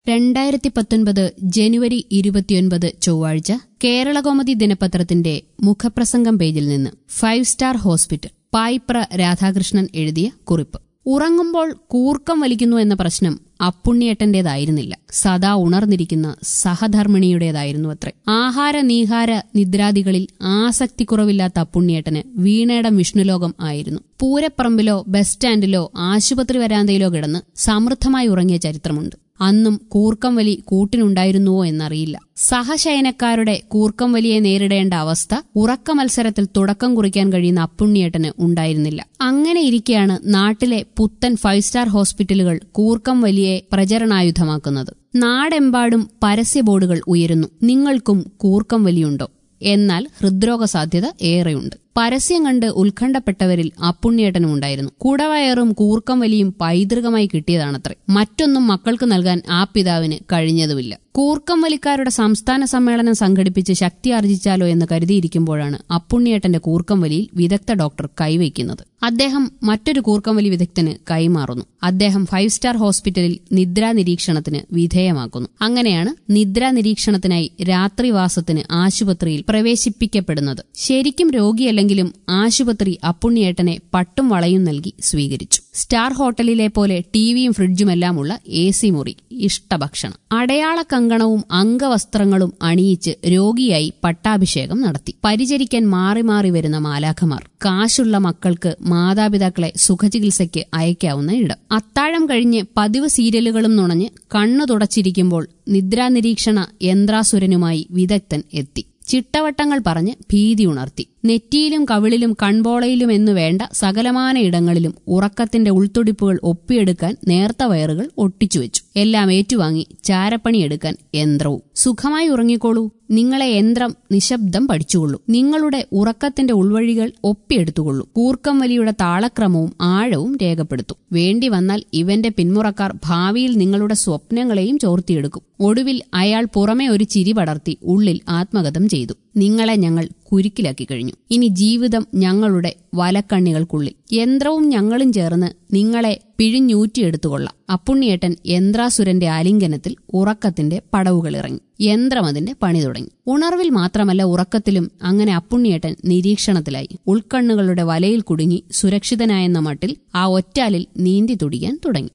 രണ്ടായിരത്തി പത്തൊൻപത് ജനുവരി ഇരുപത്തിയൊൻപത് ചൊവ്വാഴ്ച കേരളകൗമുദി ദിനപത്രത്തിന്റെ മുഖപ്രസംഗം പേജിൽ നിന്ന് five star hospital Payipra Radhakrishnan എഴുതിയ കുറിപ്പ് ഉറങ്ങുമ്പോൾ കൂർക്കം വലിക്കുന്നു എന്ന പ്രശ്നം അപ്പുണ്ണിയേട്ടന്റേതായിരുന്നില്ല സദാ ഉണർന്നിരിക്കുന്ന സഹധർമ്മിണിയുടേതായിരുന്നു അത്രേ ആഹാര നീഹാര നിദ്രാദികളിൽ ആസക്തിക്കുറവില്ലാത്ത അപ്പുണ്ണിയേട്ടന് വീണേടം വിഷ്ണുലോകം ആയിരുന്നു പൂരപ്പറമ്പിലോ ബസ് സ്റ്റാൻഡിലോ ആശുപത്രി വരാന്തയിലോ കിടന്ന് സമൃദ്ധമായി ഉറങ്ങിയ ചരിത്രമുണ്ട് അന്നും കൂർക്കം വലി കൂട്ടിനുണ്ടായിരുന്നുവോ എന്നറിയില്ല സഹശയനക്കാരുടെ കൂർക്കം വലിയെ നേരിടേണ്ട അവസ്ഥ ഉറക്ക മത്സരത്തിൽ തുടക്കം കുറിക്കാൻ കഴിയുന്ന അപ്പുണ്ണിയേട്ടന് ഉണ്ടായിരുന്നില്ല അങ്ങനെ ഇരിക്കെയാണ് നാട്ടിലെ പുത്തൻ ഫൈവ് സ്റ്റാർ ഹോസ്പിറ്റലുകൾ കൂർക്കം വലിയെ പ്രചരണായുധമാക്കുന്നത് നാടെമ്പാടും പരസ്യ ബോർഡുകൾ ഉയരുന്നു നിങ്ങൾക്കും കൂർക്കം വലിയുണ്ടോ എന്നാൽ ഹൃദ്രോഗ സാധ്യത ഏറെയുണ്ട് പരസ്യം കണ്ട് ഉത്കണ്ഠപ്പെട്ടവരിൽ അപ്പുണ്ണിയേട്ടനും ഉണ്ടായിരുന്നു കുടവയറും കൂർക്കം വലിയും പൈതൃകമായി കിട്ടിയതാണത്രേ മറ്റൊന്നും മക്കൾക്ക് നൽകാൻ ആ പിതാവിന് കഴിഞ്ഞതുമില്ല കൂർക്കം വലിക്കാരുടെ സംസ്ഥാന സമ്മേളനം സംഘടിപ്പിച്ച് ശക്തി ആർജിച്ചാലോ എന്ന് കരുതിയിരിക്കുമ്പോഴാണ് അപ്പുണ്ണിയേട്ടന്റെ കൂർക്കം വലിയിൽ വിദഗ്ധ ഡോക്ടർ കൈവയ്ക്കുന്നത് അദ്ദേഹം മറ്റൊരു കൂർക്കം വലി വിദഗ്ധന് കൈമാറുന്നു അദ്ദേഹം ഫൈവ് സ്റ്റാർ ഹോസ്പിറ്റലിൽ നിദ്രാ നിരീക്ഷണത്തിന് വിധേയമാക്കുന്നു അങ്ങനെയാണ് നിദ്രാ നിരീക്ഷണത്തിനായി രാത്രിവാസത്തിന് ആശുപത്രിയിൽ പ്രവേശിപ്പിക്കപ്പെടുന്നത് ശരിക്കും രോഗിയല്ലെങ്കിലും ആശുപത്രി അപ്പുണ്ണിയേട്ടനെ പട്ടും വളയും നൽകി സ്വീകരിച്ചു സ്റ്റാർ ഹോട്ടലിലെ പോലെ ടിവിയും ഫ്രിഡ്ജുമെല്ലാമുള്ള എ സി മുറി ഇഷ്ടഭക്ഷണം അടയാള കങ്കണവും അംഗവസ്ത്രങ്ങളും അണിയിച്ച് രോഗിയായി പട്ടാഭിഷേകം നടത്തി പരിചരിക്കാൻ മാറി മാറി വരുന്ന മാലാഖമാർ കാശുള്ള മക്കൾക്ക് മാതാപിതാക്കളെ സുഖചികിത്സയ്ക്ക് അയക്കാവുന്ന ഇടം അത്താഴം കഴിഞ്ഞ് പതിവ് സീരിയലുകളും നുണഞ്ഞ് കണ്ണു തുടച്ചിരിക്കുമ്പോൾ നിദ്രാനിരീക്ഷണ യന്ത്രാസുരനുമായി വിദഗ്ധൻ എത്തി ചിട്ടവട്ടങ്ങൾ പറഞ്ഞ് ഭീതി ഉണർത്തി നെറ്റിയിലും കവിളിലും കൺപോളയിലും എന്നു വേണ്ട സകലമാന ഇടങ്ങളിലും ഉറക്കത്തിന്റെ ഉൾത്തുടിപ്പുകൾ ഒപ്പിയെടുക്കാൻ നേർത്ത വയറുകൾ ഒട്ടിച്ചുവെച്ചു എല്ലാം ഏറ്റുവാങ്ങി ചാരപ്പണിയെടുക്കാൻ യന്ത്രവും സുഖമായി ഉറങ്ങിക്കോളൂ നിങ്ങളെ യന്ത്രം നിശബ്ദം പഠിച്ചുകൊള്ളൂ നിങ്ങളുടെ ഉറക്കത്തിന്റെ ഉൾവഴികൾ ഒപ്പിയെടുത്തുകൊള്ളൂ കൂർക്കം വലിയുടെ താളക്രമവും ആഴവും രേഖപ്പെടുത്തും വേണ്ടി വന്നാൽ ഇവന്റെ പിന്മുറക്കാർ ഭാവിയിൽ നിങ്ങളുടെ സ്വപ്നങ്ങളെയും ചോർത്തിയെടുക്കും ഒടുവിൽ അയാൾ പുറമെ ഒരു ചിരി പടർത്തി ഉള്ളിൽ ആത്മഗതം ചെയ്തു നിങ്ങളെ ഞങ്ങൾ കുരുക്കിലാക്കി കഴിഞ്ഞു ഇനി ജീവിതം ഞങ്ങളുടെ വലക്കണ്ണികൾക്കുള്ളിൽ യന്ത്രവും ഞങ്ങളും ചേർന്ന് നിങ്ങളെ പിഴിഞ്ഞൂറ്റിയെടുത്തുകൊള്ളാം അപ്പുണ്ണിയേട്ടൻ യന്ത്രാസുരന്റെ ആലിംഗനത്തിൽ ഉറക്കത്തിന്റെ പടവുകൾ ഇറങ്ങി യന്ത്രം അതിന്റെ പണി തുടങ്ങി ഉണർവിൽ മാത്രമല്ല ഉറക്കത്തിലും അങ്ങനെ അപ്പുണ്ണിയേട്ടൻ നിരീക്ഷണത്തിലായി ഉൾക്കണ്ണുകളുടെ വലയിൽ കുടുങ്ങി സുരക്ഷിതനായെന്ന മട്ടിൽ ആ ഒറ്റാലിൽ നീന്തി തുടിക്കാൻ തുടങ്ങി